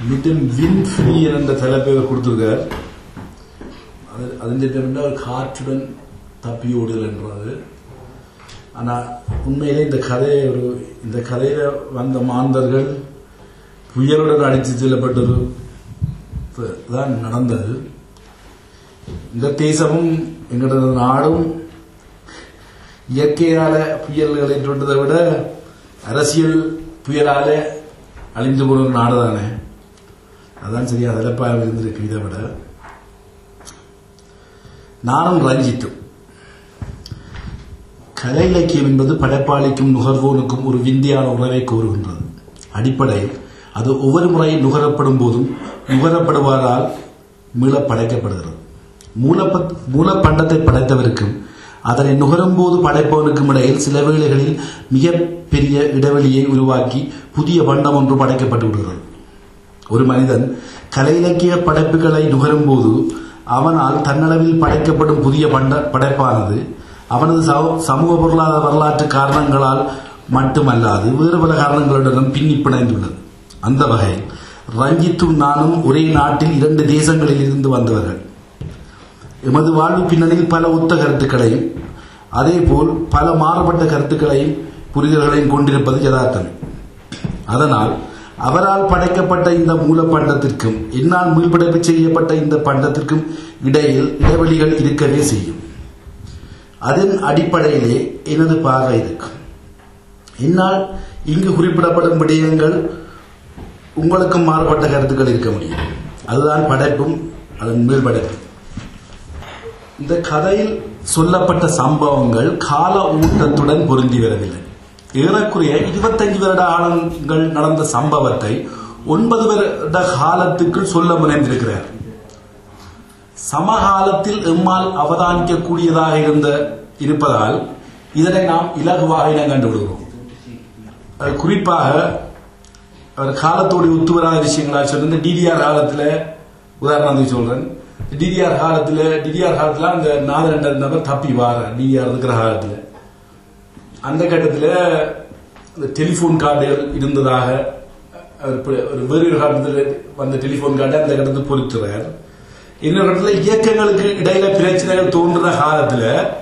mit dem Windfliehen என்ற தலைப்பை அவர் கொடுத்திருக்கார் அது അതിൻ്റെ പേരുണ്ട് ஒரு காற்றுடன் தப்பி ஓடுதல் என்றது ஆனா உண்மையிலே இந்த கதையை ஒரு இந்த கதையில வந்த மாந்தர்கள் புயலுடன் அடித்து செல்லப்பட்டது தான் நடந்தது இந்த தேசமும் எங்களோட நாடும் இயற்கையால புயல்களை தொட்டதை விட அரசியல் புயலால அழிந்து போன ஒரு நாடு தானே அதான் சரியா தலைப்பாக இருந்திருக்கு இதை விட நானும் ரஞ்சித்தும் கலை இலக்கியம் என்பது படைப்பாளிக்கும் நுகர்வோனுக்கும் ஒரு விந்தியான உறவை கோருகின்றது அடிப்படையில் அது ஒவ்வொரு முறை நுகரப்படும் போதும் நுகரப்படுவதால் மீள படைக்கப்படுகிறது மூலப்ப மூலப்பண்டத்தை படைத்தவருக்கும் அதனை நுகரும் போது படைப்பவனுக்கும் இடையில் சில வேளைகளில் மிக பெரிய இடைவெளியை உருவாக்கி புதிய பண்டம் ஒன்று படைக்கப்பட்டு விடுகிறது ஒரு மனிதன் கலை இலக்கிய படைப்புகளை நுகரும் போது அவனால் தன்னளவில் படைக்கப்படும் புதிய பண்ட படைப்பானது அவனது சமூக பொருளாதார வரலாற்று காரணங்களால் மட்டுமல்லாது வேறு பல காரணங்களுடனும் பின்னி பிணைந்துள்ளது அந்த வகையில் ரஞ்சித்தும் நானும் ஒரே நாட்டில் இரண்டு தேசங்களில் இருந்து வந்தவர்கள் எமது வாழ்வு பின்னணியில் பல ஒத்த கருத்துக்களையும் அதேபோல் பல மாறுபட்ட கருத்துக்களையும் புரிதல்களையும் கொண்டிருப்பது யதார்த்தம் அதனால் அவரால் படைக்கப்பட்ட இந்த மூலப்பண்டத்திற்கும் என்னால் மீள்படைப்பு செய்யப்பட்ட இந்த பண்டத்திற்கும் இடையில் இடைவெளிகள் இருக்கவே செய்யும் அதன் அடிப்படையிலே எனது பார்வை இருக்கும் என்னால் இங்கு குறிப்பிடப்படும் விடயங்கள் உங்களுக்கும் மாறுபட்ட கருத்துக்கள் இருக்க முடியும் அதுதான் படைப்பும் அதன் மேல்படைப்பும் இந்த கதையில் சொல்லப்பட்ட சம்பவங்கள் கால ஊட்டத்துடன் பொருந்தி வரவில்லை ஏறக்குறைய இருபத்தஞ்சு வருட ஆழங்கள் நடந்த சம்பவத்தை ஒன்பது வருட காலத்துக்குள் சொல்ல முனைந்திருக்கிறார் சமகாலத்தில் எம்மால் அவதானிக்கக்கூடியதாக இருந்த இருப்பதால் இதனை நாம் இலகுவாக இனம் கண்டுவிடுகிறோம் குறிப்பாக அவர் காலத்தோடு ஒத்து வராத விஷயங்களா சொல்ற டிடிஆர் காலத்துல உதாரணத்துக்கு சொல்றேன் டிடிஆர் காலத்துல டிடிஆர் காலத்துல அந்த நாலு ரெண்டு நபர் தப்பி வார டிடிஆர் இருக்கிற காலத்துல அந்த கட்டத்தில் இந்த டெலிஃபோன் கார்டுகள் இருந்ததாக ஒரு வேறு காலத்தில் வந்த டெலிஃபோன் கார்டு அந்த கட்டத்தில் பொறுத்துறார் இன்னொரு இடத்துல இயக்கங்களுக்கு இடையில பிரச்சனைகள் தோன்றுற காலத்துல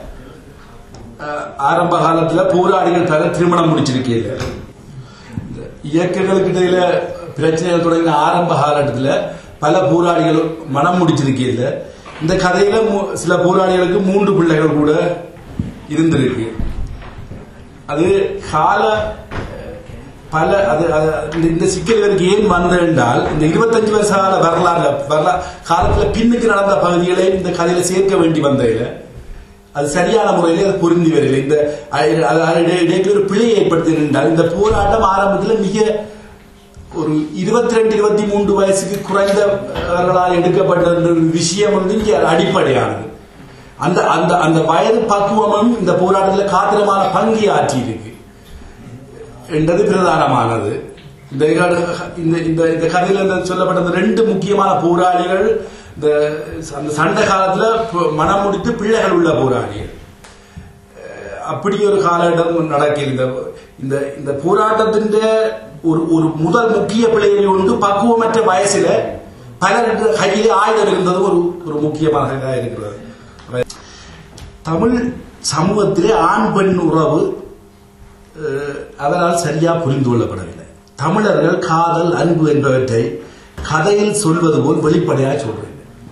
ஆரம்ப காலத்துல போராளிகள் பல திருமணம் முடிச்சிருக்கீங்க இயக்கங்களுக்கு இடையில பிரச்சனைகள் தொடங்கின ஆரம்ப காலத்துல பல போராளிகள் மனம் முடிச்சிருக்கீங்க இந்த கதையில சில போராளிகளுக்கு மூன்று பிள்ளைகள் கூட இருந்திருக்கு அது கால பல அது இந்த சிக்கல் இவருக்கு ஏன் வந்த என்றால் இந்த இருபத்தஞ்சு வருஷ கால வரலாறு வரலாறு காலத்துல பின்னுக்கு நடந்த பகுதிகளை இந்த கதையில சேர்க்க வேண்டி வந்ததில் அது சரியான முறையில் அது பொருந்தி வரல இந்த இடையில ஒரு பிழையை ஏற்படுத்தி என்றால் இந்த போராட்டம் ஆரம்பத்தில் மிக ஒரு இருபத்தி ரெண்டு இருபத்தி மூன்று வயசுக்கு குறைந்தவர்களால் எடுக்கப்பட்ட ஒரு விஷயம் வந்து இங்கே அடிப்படையானது அந்த அந்த அந்த வயது பக்குவமும் இந்த போராட்டத்தில் காத்திரமான பங்கு ஆற்றி இருக்கு என்றது பிரதானமானது இந்த இந்த இந்த இந்த கதையில் சொல்லப்பட்ட ரெண்டு முக்கியமான போராளிகள் இந்த அந்த சண்டை காலத்துல மனம் முடித்து பிள்ளைகள் உள்ள போராளிகள் அப்படி ஒரு காலகட்டம் நடக்க இந்த இந்த இந்த போராட்டத்தின் ஒரு ஒரு முதல் முக்கிய பிள்ளைகள் ஒன்று பக்குவமற்ற வயசுல பலர் கையில் ஆயுதம் இருந்தது ஒரு ஒரு முக்கியமாக இருக்கிறது தமிழ் சமூகத்திலே ஆண் பெண் உறவு அதனால் சரியா புரிந்து கொள்ளப்படவில்லை தமிழர்கள் காதல் அன்பு என்பவற்றை கதையில் சொல்வது போல் வெளிப்படையாக சொல்றேன்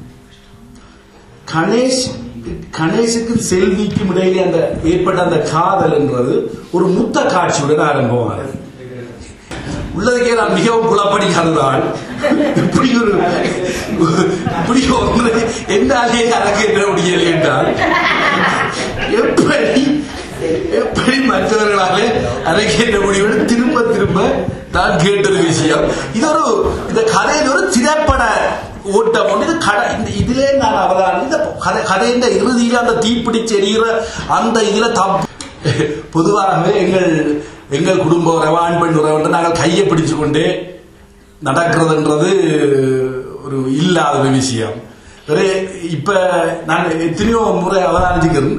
கணேஷ் கணேஷுக்கும் செல்விக்கும் இடையிலே அந்த ஏற்பட்ட அந்த காதல் என்றது ஒரு முத்த காட்சியுடன் ஆரம்பமானது உள்ளதுக்கே நான் மிகவும் குழப்படிக்காததால் இப்படி ஒரு இப்படி ஒன்று என்னாலே அரங்கேற்ற முடியலை என்றால் எப்படி எப்படி மற்றவர்களாலே அரங்கேற்ற முடியும் திரும்ப திரும்ப நான் கேட்டது விஷயம் இது ஒரு இந்த கதையில் ஒரு திரைப்பட ஓட்டம் ஒன்று இது கடை இந்த இதிலே நான் அவதானம் இந்த கதை கதையின் இறுதியில் அந்த தீப்பிடிச்சு எரிகிற அந்த இதுல தப் பொதுவாகவே எங்கள் எங்கள் குடும்ப உறவு ஆண் பெண் உறவு நாங்கள் கையை பிடிச்சு கொண்டு நடக்கிறதுன்றது ஒரு இல்லாத ஒரு விஷயம் ஒரு இப்ப நான் எத்தனையோ முறை அவதானிச்சுக்கிறேன்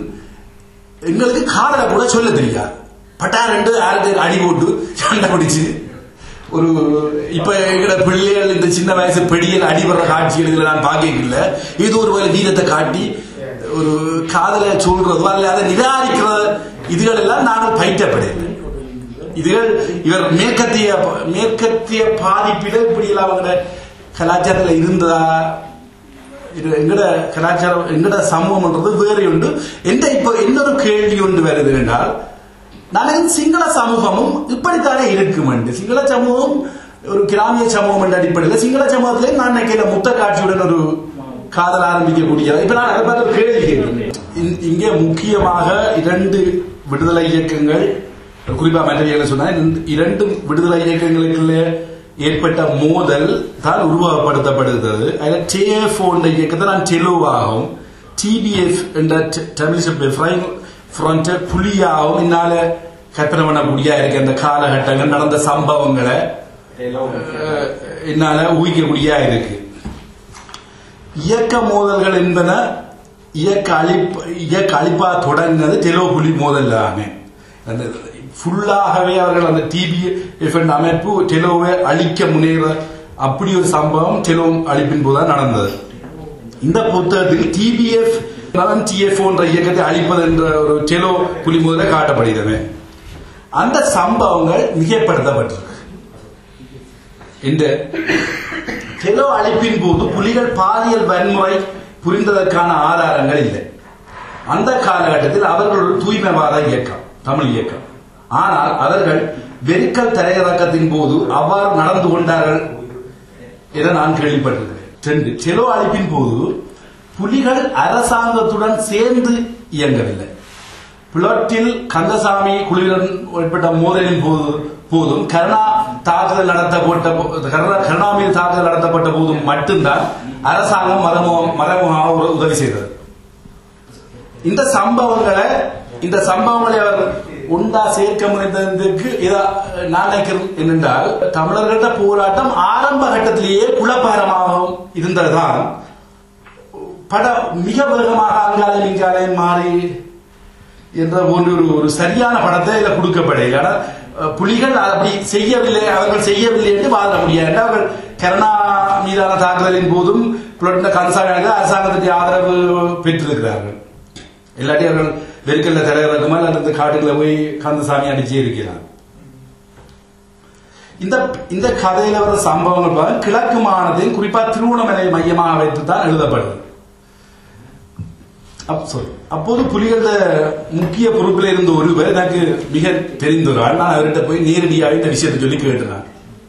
எங்களுக்கு காதலை கூட சொல்ல தெரியாது பட்டா ரெண்டு ஆறு அடி போட்டு சண்டை பிடிச்சு ஒரு இப்ப எங்கட பிள்ளைகள் இந்த சின்ன வயசு பெடியல் அடிபடுற காட்சிகள் இதுல நான் பார்க்கல இது ஒரு வேலை வீரத்தை காட்டி ஒரு காதலை சொல்றதோ அல்ல அதை நிராகரிக்கிற இதுகள் எல்லாம் நாங்கள் பயிற்றப்படையல இதுகள் இவர் மேற்கத்திய மேற்கத்திய பாதிப்பில இப்படி எல்லாம் அவங்க கலாச்சாரத்துல இருந்ததா இது எங்கட கலாச்சாரம் எங்கட சமூகம்ன்றது வேறு உண்டு எந்த இப்போ இன்னொரு கேள்வி ஒன்று வருது என்றால் நாளைக்கு சிங்கள சமூகமும் இப்படித்தானே இருக்கும் சிங்கள சமூகம் ஒரு கிராமிய சமூகம் என்ற அடிப்படையில் சிங்கள சமூகத்திலே நான் நினைக்கிற முத்த காட்சியுடன் ஒரு காதல் ஆரம்பிக்கக்கூடிய இப்ப நான் அதை பார்த்து ஒரு கேள்வி கேட்கிறேன் இ- இங்கே முக்கியமாக இரண்டு விடுதலை இயக்கங்கள் குறிப்பா மற்றவியலை சொன்னா இந்த இரண்டு விடுதலை இயக்கங்களுக்குள்ள ஏற்பட்ட மோதல் தான் உருவகப்படுத்தப்படுகிறது அதில் டிஎஃப் என்ற இயக்கத்தை நான் டெலோவாகவும் டிபிஎஃப் என்ற தமிழ் ஃப்ரண்ட் புலியாகவும் என்னால கற்பனை பண்ணக்கூடியா இருக்கு அந்த காலகட்டங்கள் நடந்த சம்பவங்களை அஹ், என்னால ஊகிக்கக்கூடியா இருக்கு இயக்க மோதல்கள் என்பன இயக்க அழிப்பு இயக்க அழிப்பா தொடங்கினது டெலோ புலி மோதல் தானே அந்த ஃபுல்லாகவே அவர்கள் அந்த டிபி அமைப்பு டெலோவை அழிக்க முன்னேற அப்படி ஒரு சம்பவம் டெலோ அழிப்பின் போது நடந்தது இந்த புத்தகத்தில் டிபிஎஃப் டிஎஃப் என்ற இயக்கத்தை அழிப்பது என்ற ஒரு டெலோ புலி முதல காட்டப்படுகிறது அந்த சம்பவங்கள் மிகப்படுத்தப்பட்டிருக்கு இந்த டெலோ அழிப்பின் போது புலிகள் பாலியல் வன்முறை புரிந்ததற்கான ஆதாரங்கள் இல்லை அந்த காலகட்டத்தில் அவர்கள் ஒரு தூய்மைவாத இயக்கம் தமிழ் இயக்கம் ஆனால் அவர்கள் வெறிக்கல் தரையிறக்கத்தின் போது அவ்வாறு நடந்து கொண்டார்கள் என நான் கேள்விப்பட்டிருக்கிறேன் ரெண்டு டெலோ அழிப்பின் போது புலிகள் அரசாங்கத்துடன் சேர்ந்து இயங்கவில்லை பிளாட்டில் கந்தசாமி குழுவினர் ஏற்பட்ட மோதலின் போது போதும் கருணா தாக்குதல் நடத்தப்பட்ட போ- கருணா கருணா மீது தாக்குதல் நடத்தப்பட்ட போதும் மட்டும்தான் அரசாங்கம் மதமுக மறைமுகமாக உ- உதவி செய்தது இந்த சம்பவங்களை இந்த சம்பவங்களை அவர் உண்டா சேர்க்க முனைந்ததுக்கு இதா நான் நினைக்கிறேன் என்னென்றால் தமிழர்கள்ட்ட போராட்டம் ஆரம்ப கட்டத்திலேயே குழப்பகரமாகவும் இருந்ததுதான் பட மிக வேகமாக அங்காலையும் இங்காலையும் மாறி என்ற போன்ற ஒரு ஒரு சரியான படத்தை இதில் கொடுக்கப்படவில்லை ஆனால் அஹ், புலிகள் அப்படி செய்யவில்லை அவர்கள் செய்யவில்லை என்று வாத முடியாது அவர்கள் கருணா மீதான தாக்குதலின் போதும் புலட்டின கன்சாமியாக அரசாங்கத்தின் ஆதரவு பெற்றிருக்கிறார்கள் இல்லாட்டி அவர்கள் வெறுக்கல்ல தலைவரக்குமா அல்லது காட்டுக்குள்ள போய் கந்தசாமி அடிச்சே இருக்கிறார் இந்த இந்த கதையில வர சம்பவங்கள் பாருங்க, கிழக்கு மாநிலத்தையும் குறிப்பா திருவண்ணாமலை மையமாக வைத்து தான் எழுதப்படுது அப் sorry. அப்போது புலிகள முக்கிய பொறுப்பில் இருந்த ஒருவர் எனக்கு மிக தெரிந்த ஒரு ஆள் நான் அவர்கிட்ட போய் நேரடியாக இந்த விஷயத்தை சொல்லி கேட்டேன்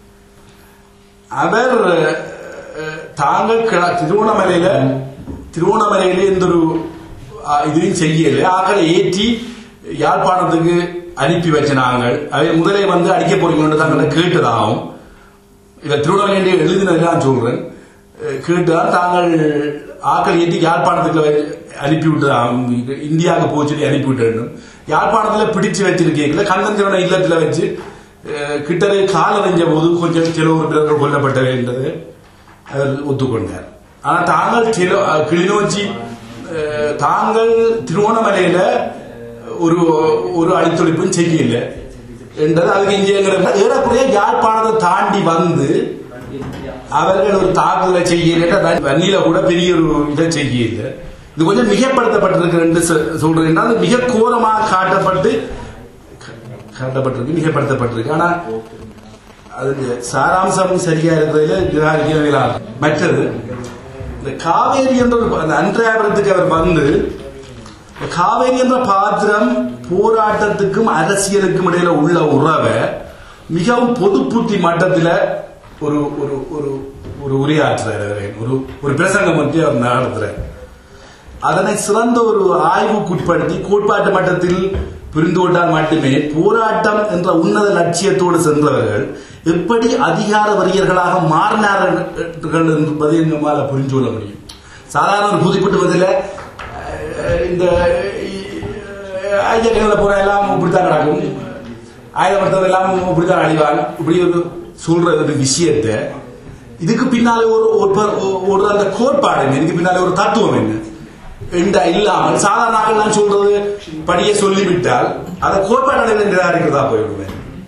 அவர் அஹ், தாங்கள் கிழ- திருவண்ணாமலையில திருவண்ணாமலையில இந்த ஒரு அஹ், இதையும் செய்யல ஆக்களை ஏற்றி யாழ்ப்பாணத்துக்கு அனுப்பி வச்ச நாங்கள் அவை முதலே வந்து அடிக்க போறீங்கன்னு தாங்களை கேட்டதாகவும் இதை திருவண்ணாமலை எழுதினது நான் சொல்றேன் அஹ், கேட்டுதான் தாங்கள் ஆக்கள் ஏற்றி யாழ்ப்பாணத்துக்கு வை- அனுப்பி விட்டதாகவும் இந்தியாவுக்கு போய் சொல்லி அனுப்பி விட்டேன் யாழ்ப்பாணத்துல பிடிச்சு வச்சிருக்கீங்கள கந்தன் இல்லத்துல வச்சு அஹ், கிட்டவே கால் அறிஞ்ச போது கொஞ்சம் சில உறுப்பினர்கள் கொல்லப்பட்டவை என்றது அவர் ஒத்துக்கொண்டார் ஆனா தாங்கள் சில அஹ், கிளிநொச்சி அஹ், தாங்கள் திருவோணமலையில ஒரு ஒரு அழித்தொழிப்பும் செய்யல என்றது அதுக்கு இங்கே எங்களை ஏறக்குறைய யாழ்ப்பாணத்தை தாண்டி வந்து அவர்கள் ஒரு தாக்குதலை செய்யல வன்னியில கூட பெரிய ஒரு இதை செய்யல இது கொஞ்சம் மிகப்படுத்தப்பட்டிருக்கு என்று சொ- சொல்றேன் என்றால் அது மிக கோரமாக காட்டப்பட்டு காட்டப்பட்டிருக்கு மிகப்படுத்தப்பட்டிருக்கு ஆனா அது சாராம்சம் சரியா இருக்கிறதுல நிராகரிக்கவே இல்லை. மற்றது இந்த காவேரி என்ற ஒரு அந்த அன்றாபுரத்துக்கு அவர் வந்து இந்த காவேரி என்ற பாத்திரம் போராட்டத்துக்கும் அரசியலுக்கும் இடையில உள்ள உறவை மிகவும் பொது புத்தி மட்டத்தில் ஒரு ஒரு ஒரு ஒரு உரையாற்றுறார் அவர். ஒரு ஒரு பிரசங்கம் பற்றி அவர் நடத்துறார் அதனை சிறந்த ஒரு ஆய்வுக்குட்படுத்தி கோட்பாட்டு மட்டத்தில் புரிந்து கொண்டால் மட்டுமே போராட்டம் என்ற உன்னத லட்சியத்தோடு சென்றவர்கள் எப்படி அதிகார வரியர்களாக மாறினார்கள் என்பதை நம்மால் புரிந்து கொள்ள முடியும் சாதாரண ஒரு புதுப்பிட்டு பதில இந்த ஐயக்கங்களில் போற எல்லாம் இப்படித்தான் நடக்கும் ஆயுதப்படுத்தது எல்லாம் இப்படித்தான் அழிவாங்க இப்படி ஒரு சொல்ற ஒரு விஷயத்தை இதுக்கு பின்னாலே ஒரு ஒரு- ஒரு அந்த கோட்பாடு என்ன இதுக்கு பின்னாலே ஒரு தத்துவம் என்ன என்ற இல்லாமல் சாதாரண ஆட்கள் நான் சொல்றது படிய சொல்லிவிட்டால் அதை கோட்பாடு நிராகரிக்கிறதா போய்விடுவேன்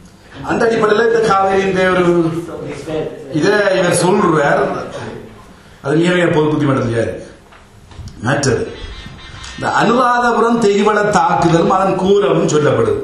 அந்த அடிப்படையில் இந்த காவிரியின் ஒரு இதை இவர் சொல்றார் அது மிக பொது புத்திமன்றத்திலே இருக்கு மற்றது இந்த அனுராதபுரம் தெய்வள தாக்குதலும் அதன் கூறவும் சொல்லப்படுது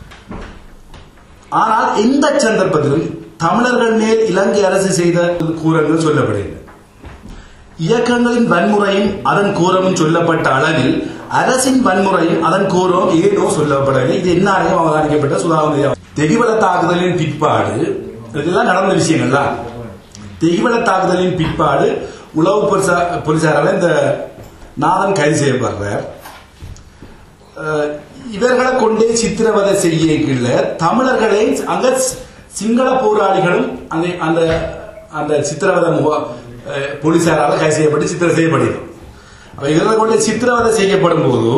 ஆனால் எந்த சந்தர்ப்பத்திலும் தமிழர்கள் மேல் இலங்கை அரசு செய்த கூறங்கள் சொல்லப்படுகிறது இயக்கங்களின் வன்முறையும் அதன் கூறமும் சொல்லப்பட்ட அளவில் அரசின் வன்முறையும் அதன் கூறமும் ஏனோ சொல்லப்படவில்லை இது என்னாலையும் அவதானிக்கப்பட்ட சுதாகமதி தெகிவள தாக்குதலின் பிற்பாடு இதெல்லாம் நடந்த விஷயங்கள் தான் தெகிவள தாக்குதலின் பிற்பாடு உளவு போலீசா- போலீசாரால இந்த நாதன் கைது செய்யப்படுறார் அஹ், இவர்களை கொண்டே சித்திரவதை செய்யல தமிழர்களை அங்க சி- சிங்கள போராளிகளும் அந்த அந்த அந்த சித்திரவதை முக- அஹ், போலீசாரால கைது செய்யப்பட்டு சித்திர செய்யப்படுகிறது அப்ப இவர்களை கொண்டே சித்திரவதை செய்யப்படும் போது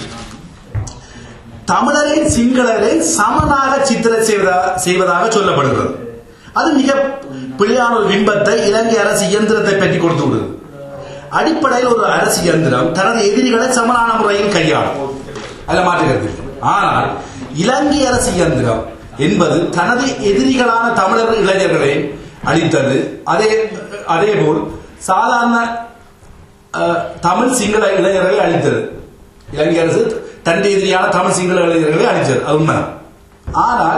தமிழரை சிங்களரை சமனாக சித்திர செய்வதா- செய்வதாக சொல்லப்படுகிறது அது மிக பிழையான ஒரு பிம்பத்தை இலங்கை அரசு இயந்திரத்தை பற்றி கொடுத்து விடுது அடிப்படையில் ஒரு அரசு இயந்திரம் தனது எதிரிகளை சமனான முறையில் கையாளும் அதில் மாற்றுகிறது ஆனால் இலங்கை அரசு இயந்திரம் என்பது தனது எதிரிகளான தமிழர் இளைஞர்களை அழித்தது அதே அதேபோல் சாதாரண அஹ், தமிழ் சிங்கள இளைஞர்களை அழித்தது இலங்கை அரசு தன் எதிரியான தமிழ் சிங்கள இளைஞர்களை அழித்தது அது உண்மை ஆனால்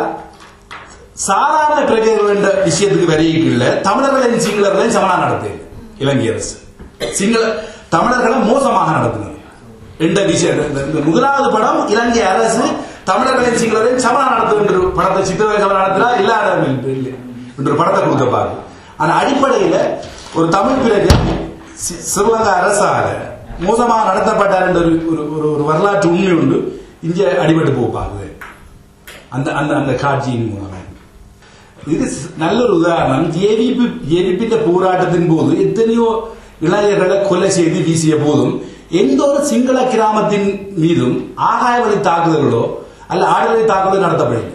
சாதாரண பிரஜைகள் என்ற விஷயத்துக்கு வரையில தமிழர்களையும் சிங்களர்களையும் சமனா நடத்தியது இலங்கை அரசு சிங்கள தமிழர்களை மோசமாக நடத்தினது என்ற விஷயம் இந்த- இந்த முதலாவது படம் இலங்கை அரசு தமிழர்களையும் சிங்களரையும் சமனா நடத்தும் என்று ஒரு படத்தை சித்திரவை சமனா நடத்தினா இல்லாத என்று ஒரு படத்தை கொடுத்தப்பாரு ஆனா அடிப்படையில ஒரு தமிழ் பிரஜை சி- சிறிலங்கா அரசால மோசமாக நடத்தப்பட்டார் என்ற ஒரு ஒரு- ஒரு ஒரு வரலாற்று உண்மை உண்டு இங்க அடிபட்டு போப்பாங்க அந்த அந்த அந்த காட்சியின் மூலமாக இது ஸ்- நல்ல ஒரு உதாரணம் ஜேவிபி ஜேவிபிന്റെ போராட்டத்தின் போது எத்தனையோ இளைஞர்களை கொலை செய்து வீசிய போதும் எந்த ஒரு சிங்கள கிராமத்தின் மீதும் ஆகாய வழி தாக்குதல்களோ அல்ல ஆடுவழி தாக்குதல் நடத்தப்படவில்லை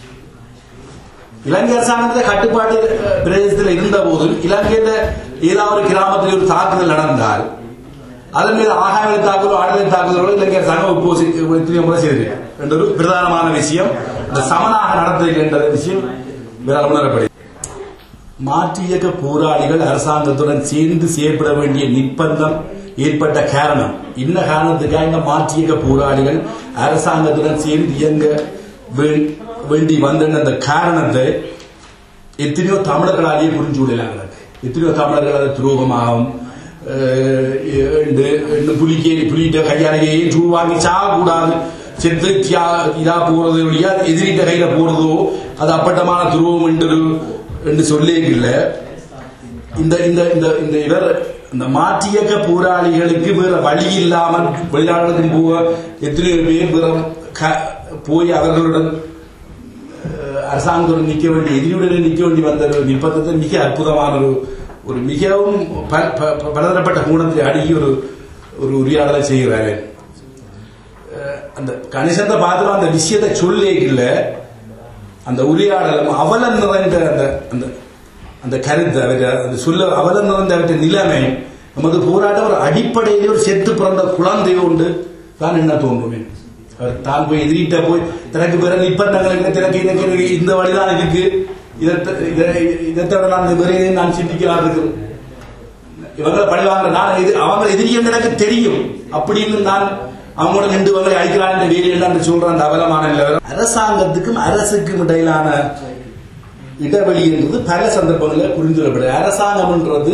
இலங்கை அரசாங்கத்தில் கட்டுப்பாட்டு அஹ், பிரதேசத்தில் இருந்த போதும் இலங்கையில ஏதாவது ஒரு கிராமத்தில் ஒரு தாக்குதல் நடந்தால் அதன் மீது ஆகாய வழி தாக்குதலோ ஆடவழி தாக்குதலோ இலங்கை அரசாங்கம் இப்போ எத்தனையோ முறை செய்திருக்கு என்ற ஒரு பிரதானமான விஷயம் இந்த சமனாக நடத்துகின்ற என்ற விஷயம் வேற உணரப்படுகிறது மாற்று இயக்க போராளிகள் அரசாங்கத்துடன் சேர்ந்து செயற்பட வேண்டிய நிர்பந்தம் ஏற்பட்ட காரணம் என்ன காரணத்துக்காக இந்த மாற்று இயக்க போராளிகள் அரசாங்கத்துடன் சேர்ந்து இயங்க வே- வேண்டி வந்த அந்த காரணத்தை எத்தனையோ தமிழர்களாலேயே புரிஞ்சு விடலாங்க எத்தனையோ தமிழர்கள் அதை துரோகமாகவும் அஹ், இந்த இந்த புலிக்கே புலிகிட்ட கையாலேயே சூ வாங்கி சாகக்கூடாது செத்து தியா இதா போறது வழியா எதிரிட்ட கையில போறதோ அது அப்பட்டமான துரோகம் என்று என்று சொல்லே இல்லை இந்த இந்த இந்த இந்த இவர் இந்த மாற்றியக்க போராளிகளுக்கு வேற வழி இல்லாமல் வெளிநாடுகளுக்கு போக எத்தனையோ பேர் வேற க- போய் அவர்களுடன் அஹ், அரசாங்கத்துடன் நிற்க வேண்டிய எதிரியுடன் நிற்க வேண்டி வந்த ஒரு நிர்பந்தத்தை மிக அற்புதமான ஒரு ஒரு மிகவும் ப- ப- ப- பலதரப்பட்ட கூணத்தை அணுகி ஒரு ஒரு உரையாடலை செய்கிறாரு அஹ், அந்த கணிசந்த பாத்திரம் அந்த விஷயத்தை சொல்லிக்கல அந்த உரையாடலும் அவலம் நிறைந்த அந்த அந்த அந்த கருத்து அவர் அந்த சொல்ல அவலம் நிறைந்த அவற்றை நிலைமை நமது போராட்டம் ஒரு அடிப்படையிலே ஒரு செத்து பிறந்த குழந்தை உண்டு தான் என்ன தோன்றுமே அவர் தான் போய் எதிரிட்ட போய் தனக்கு பிற நிர்பந்தங்கள் என்ன தனக்கு எனக்கு எனக்கு இந்த வழிதான் இருக்கு இதை இதை- இதை தவிர நான் வேற எதையும் நான் சிந்திக்கலாம் இருக்கிறேன் இவங்களை பழிவாங்க நான் இது அவங்க எதிரிகள் எனக்கு தெரியும் அப்படின்னு நான் அவங்களோட ரெண்டு வகை அழிக்கிறான் என்ற வேலையில் என்று சொல்ற அந்த அவலமான நிலவரம் அரசாங்கத்துக்கும் அரசுக்கும் இடையிலான இடைவெளி என்பது பல சந்தர்ப்பங்களில் புரிந்துள்ளப்படுது அரசாங்கம்ன்றது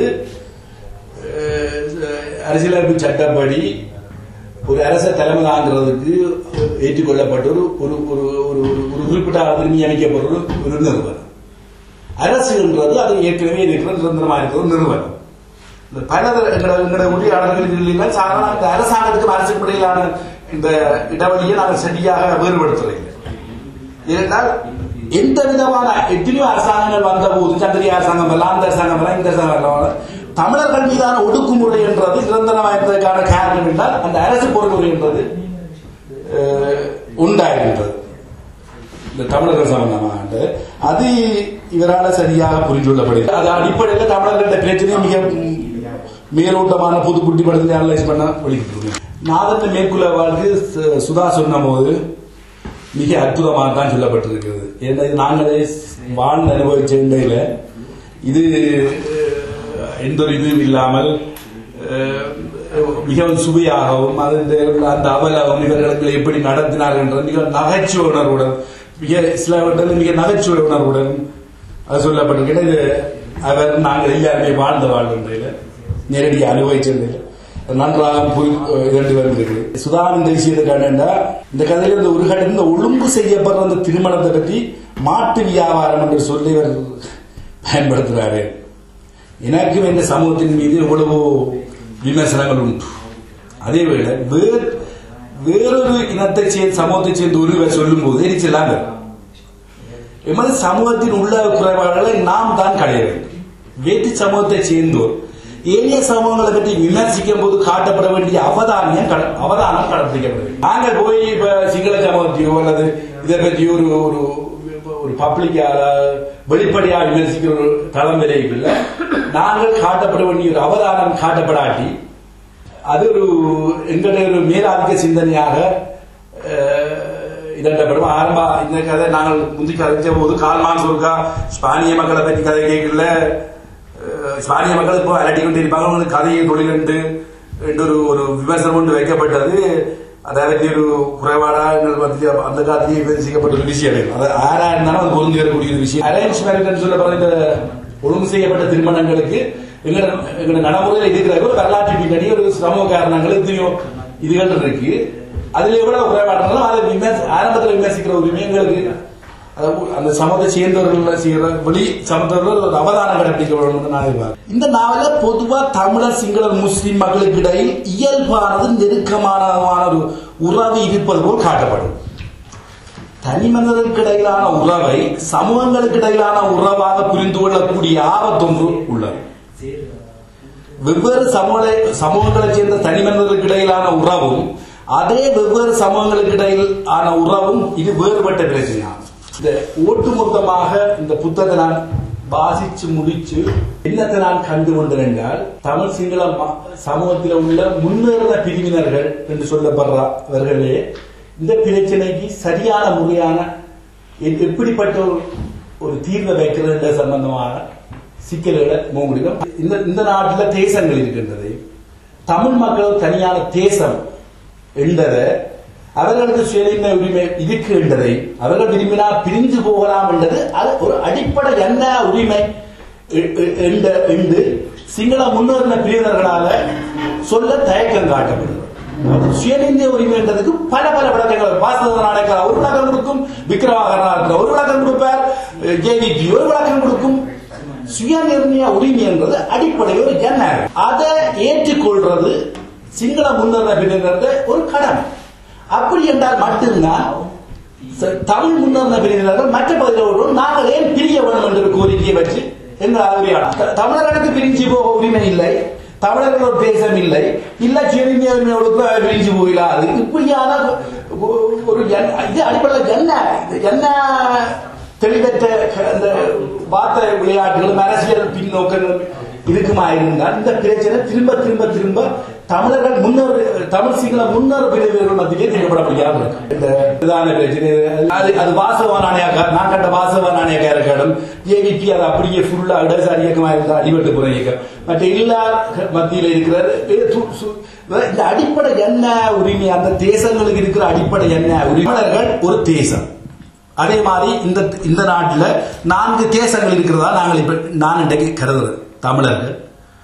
அஹ், அரசியலமைப்பு சட்டப்படி ஒரு அரச தலைமை தாங்கிறதுக்கு ஏற்றுக்கொள்ளப்பட்ட ஒரு ஒரு ஒரு ஒரு ஒரு- ஒரு குறிப்பிட்ட அளவில் நியமிக்கப்பட்ட ஒரு ஒரு நிறுவனம் அரசுன்றது அது ஏற்கனவே இருக்கிற நிரந்தரமாக இருக்கிற ஒரு நிறுவனம் இந்த பல எங்களோட எங்களோட உரையாடல்கள் இல்லை சாதாரண இந்த அரசாங்கத்துக்கும் அரசுக்கும் இடையிலான இந்த இடைவெளியை நாங்கள் சரியாக வேறுபடுத்துறோம் ஏனென்றால் எந்த விதமான எத்தனையோ அரசாங்கங்கள் வந்த போது சந்திரி அரசாங்கம் வரலாம் அந்த அரசாங்கம் வரலாம் இந்த அரசாங்கம் வரலாம் தமிழர்கள் மீதான ஒடுக்குமுறை என்றது நிரந்தரமாக இருந்ததற்கான காரணம் என்றால் அந்த அரசு பொறுமுறை என்றது அஹ், உண்டாயிருந்தது இந்த தமிழர்கள் சம்பந்தமாக அது இவரால் சரியாக புரிந்து கொள்ளப்படுகிறது அது அடிப்படையில் தமிழர்களுடைய பிரச்சனையை மிக ம், மேலோட்டமான புது குட்டி படத்தில் அனலைஸ் பண்ண வழிகிட்டு நாதத்தை மேற்குள்ள வாழ்க்கை சுதா சொன்ன போது மிக அற்புதமாக தான் சொல்லப்பட்டிருக்கிறது ஏன்னா இது நாங்களே வாழ்ந்து அனுபவிச்ச இடையில இது அஹ், எந்த ஒரு இதுவும் இல்லாமல் அஹ், மிகவும் சுவையாகவும் அது இந்த- அந்த அவலம் இவர்களுக்கு எப்படி நடத்தினார்கள் என்ற மிக நகைச்சுவை உணர்வுடன் மிக சில இடத்துல மிக நகைச்சுவை உணர்வுடன் அது சொல்லப்பட்டிருக்கிறது இது அவர் நாங்கள் எல்லாருமே வாழ்ந்த வாழ்வுன்றையில நேரடியாக அனுபவிச்சிருந்தேன் நன்றாக புரி இரண்டு வருகிறது சுதாவின் தேசியத்தை கண்டா இந்த கதையில இந்த ஒரு கடன் இந்த ஒழுங்கு செய்யப்படுற அந்த திருமணத்தை பற்றி மாட்டு வியாபாரம் என்று சொல்லி இவர் பயன்படுத்துறாரு எனக்கும் இந்த சமூகத்தின் மீது எவ்வளவோ விமர்சனங்கள் உண்டு அதே வேளை வேறு வேறொரு இனத்தை சேர்ந்த சமூகத்தை சேர்ந்த ஒருவர் சொல்லும் போது எரிச்சலாங்க எமது சமூகத்தில் உள்ள குறைபாடுகளை நாம் தான் களைய வேண்டும் வேற்று சமூகத்தை சேர்ந்தோர் ஏனைய சமூகங்களை பற்றி விமர்சிக்கும் போது காட்டப்பட வேண்டிய அவதானியம் கட- அவதானம் கடைபிடிக்கப்பட வேண்டும் நாங்கள் போய் இப்ப சிங்கள சமூகத்தையோ அல்லது இதை பற்றி ஒரு ஒரு ஒரு பப்ளிக்கா வெளிப்படையா விமர்சிக்கிற ஒரு தளம் விரைவில் நாங்கள் காட்டப்பட வேண்டிய ஒரு அவதானம் காட்டப்படாட்டி அது ஒரு எங்களுடைய ஒரு மேலாதிக்க சிந்தனையாக அஹ், இதண்டப்படும் ஆரம்ப இந்த கதை நாங்கள் முந்தி கதைச்ச போது கால்மான் சொல்கா ஸ்பானிய மக்களை பற்றி கதை கேட்கல அஹ், ஸ்பானிய மக்கள் இப்போ அலட்டி கொண்டு இருப்பாங்க அவங்களுக்கு கதையை தொழில் என்று என்று ஒரு ஒரு விமர்சனம் ஒன்று வைக்கப்பட்டது அதை பற்றி ஒரு குறைபாடா எங்கள் மத்தியில் அந்த காலத்திலேயே விமர்சிக்கப்பட்ட ஒரு விஷயம் இல்லை. அது ஆறா இருந்தாலும் அது பொருந்தி வரக்கூடிய ஒரு விஷயம் அரேஞ்ச் மேரேஜ் சொல்லப்படுற இந்த ஒழுங்கு செய்யப்பட்ட திருமணங்களுக்கு எங்களோட எங்களோட நடைமுறையில் இருக்கிற ஒரு வரலாற்று பின்னணி ஒரு சமூக காரணங்கள் எத்தனையோ இதுகள் இருக்கு அதுல எவ்வளவு குறைபாடுனாலும் அதை விமர்ச ஆரம்பத்தில் விமர்சிக்கிற உரிமை எங்களுக்கு அதாவது அந்த சமூகத்தை சேர்ந்தவர்கள் செய்கிற வெளி சமூகத்தவர்கள் ஒரு அவதானம் கடைபிடிக்க வேண்டும் நான் எதிர்பார்க்கிறேன். இந்த நாவல பொதுவா தமிழர் சிங்களர் முஸ்லிம் மக்களுக்கு இடையில் இயல்பானது நெருக்கமானதுமான ஒரு உறவு இருப்பது போல் காட்டப்படும் தனி மனிதர்களுக்கு இடையிலான உறவை சமூகங்களுக்கு இடையிலான உறவாக புரிந்து கொள்ளக்கூடிய ஆபத்தொன்று உள்ளது வெவ்வேறு சமூக சமூகங்களைச் சேர்ந்த தனி மனிதர்களுக்கு இடையிலான உறவும் அதே வெவ்வேறு சமூகங்களுக்கு இடையில் ஆன உறவும் இது வேறுபட்ட பிரச்சனையாகும் இந்த ஒட்டுமொத்தமாக இந்த புத்தகத்தை நான் வாசிச்சு முடிச்சு என்னத்தை நான் கண்டு கொண்டேன் என்றால் தமிழ் சிங்கள ம- சமூகத்தில் உள்ள முன்னேறின பிரிவினர்கள் என்று சொல்லப்படுறவர்களே இந்த பிரச்சனைக்கு சரியான முறையான எ- எப்படிப்பட்ட ஒரு- ஒரு தீர்வை வைக்கிறது சம்பந்தமான சிக்கல்களை முடியும் இந்த இந்த நாட்டில் தேசங்கள் இருக்கின்றது தமிழ் மக்கள் தனியான தேசம் என்றதை அவர்களுக்கு சுயநிர்ணய உரிமை இருக்கு என்றதை அவர்கள் விரும்பினால் பிரிஞ்சு போகலாம் என்றது அது ஒரு அடிப்படை என்ன உரிமை எ- எ- என்ற என்று சிங்கள முன்னேறின பிரிவினர்களால சொல்ல தயக்கம் காட்டப்படுகிறது சுயநிர்ணய உரிமை என்றதுக்கு பல பல விளக்கங்கள் பாசத நாடக ஒரு விளக்கம் கொடுக்கும் விக்ரமாகரன் ஒரு விளக்கம் கொடுப்பார் ஜேவிபி ஒரு விளக்கம் கொடுக்கும் சுயநிர்ணய உரிமை என்பது அடிப்படை ஒரு ஜனநாயகம் அதை ஏற்றுக்கொள்றது சிங்கள முன்னேற பிரிவினருக்கு ஒரு கடமை அப்படி என்றால் மட்டும்தான் ச- தமிழ் முன்னேற பிரிவினர்கள் மற்ற பகுதிகளோடு நாங்கள் ஏன் பிரிய வேண்டும் என்ற ஒரு கோரிக்கையை வச்சு எங்கள் உரையாடலாம் த- தமிழர்களுக்கு பிரிஞ்சு போக உரிமை இல்லை தமிழர்கள் ஒரு தேசம் இல்லை இல்ல சுயநிர்ணய உரிமையோடு பிரிஞ்சு போயிடாது இப்படியான ஒ- ஒரு ஜன- இது அடிப்படையில் என்ன இது என்ன தெளிவற்ற க- அந்த வார்த்தை விளையாட்டுகளும் அரசியல் பின்னோக்கங்களும் இருக்குமா இருந்தால் இந்த பிரச்சனை திரும்ப திரும்ப திரும்ப தமிழர்கள் முன்னோர் தமிழ் சிங்கள முன்னோர் பிரிவுகள் மத்தியிலே தீர்க்கப்பட முடியாது இருக்கு. இந்த பிரதான பிரச்சனை அது அது வாசவ நாணயக்கா நான் கண்ட வாசவ நாணயக்கா இருக்கணும் ஏவிபி அது அப்படியே ஃபுல்லா இடசாரி இயக்கமா இருந்தா அடிபட்டு புற இயக்கம் மற்ற எல்லா மத்தியில இருக்கிறது ஏ- சு- சு- இந்த அடிப்படை என்ன உரிமை அந்த தேசங்களுக்கு இருக்கிற அடிப்படை என்ன உரிமையாளர்கள் ஒரு தேசம் அதே மாதிரி இந்த இந்த நாட்டில் நான்கு தேசங்கள் இருக்கிறதா நாங்கள் இப்ப நான் இன்றைக்கு கருதுறேன் தமிழர்கள்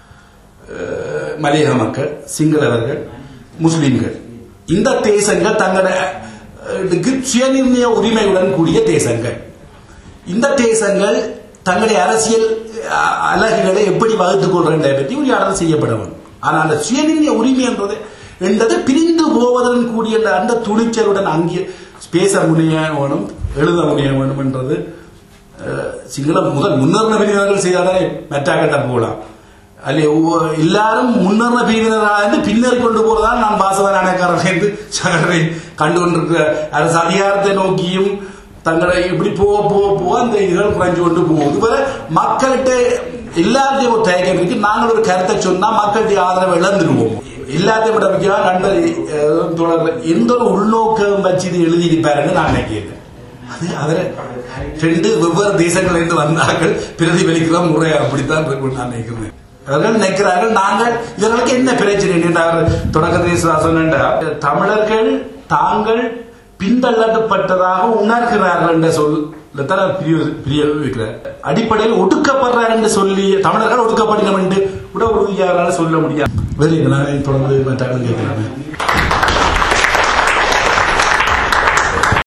அஹ், மலையக மக்கள் சிங்களவர்கள் முஸ்லிம்கள் இந்த தேசங்கள் தங்களுக்கு சுயநிர்ணய உரிமையுடன் கூடிய தேசங்கள் இந்த தேசங்கள் தங்களுடைய அரசியல் அஹ், அலகுகளை எப்படி வகுத்துக் கொள்றதை பற்றி உரையாடல் செய்யப்பட வேண்டும் ஆனால் அந்த சுயநிர்ணய உரிமை என்றது என்றது பிரிந்து போவதுடன் கூடிய அந்த- அந்த துணிச்சலுடன் அங்கே பேச முடிய வேணும் எழுத முடிய வேண்டும் என்றது அஹ், சிங்களம் முதல் முன்னேறின பிரிவினர்கள் செய்தாலே மெட்டாக்கட்டம் போகலாம் அல்ல ஒவ்வொரு- எல்லாரும் முன்னேறின பிரிவினராக பின்னேறி கொண்டு போறதான் நான் பாசவ நாணயக்காரர் என்று சகரை கண்டு கொண்டிருக்கிற அரசு அதிகாரத்தை நோக்கியும் தங்களை இப்படி போக போக போக அந்த இதுகள் குறைஞ்சு கொண்டு போகுது இப்ப மக்கள்கிட்ட எல்லாருடைய ஒரு தயக்கம் இருக்கு நாங்கள் ஒரு கருத்தை சொன்னா மக்களுடைய ஆதரவை இழந்துடுவோம் எல்லாத்தையும் விட முக்கியமா நண்பர் அஹ், தொடர் எந்த ஒரு உள்நோக்கம் வச்சு இது எழுதியிருப்பாருன்னு நான் நினைக்கிறேன் அது அவரை ரெண்டு வெவ்வேறு தேசங்களிலிருந்து வந்தார்கள் பிரதிபலிக்கிற முறை அப்படித்தான் இருக்கும்னு நான் நினைக்கிறேன் அவர்கள் நினைக்கிறார்கள் நாங்கள் இவர்களுக்கு என்ன பிரச்சனை என்று அவர் தொடக்கத்தில் சொன்னார் தமிழர்கள் தாங்கள் பின்தள்ளப்பட்டதாக உணர்கிறார்கள் என்ற சொல் பிரிய பிரிய வைக்கிறார் அடிப்படையில் ஒடுக்கப்படுறார் என்று சொல்லி தமிழர்கள் ஒடுக்கப்படினோம் என்று கூட உறுதியாக சொல்ல முடியாது வேறு நான் தொடர்ந்து மற்ற கேட்கிறாங்க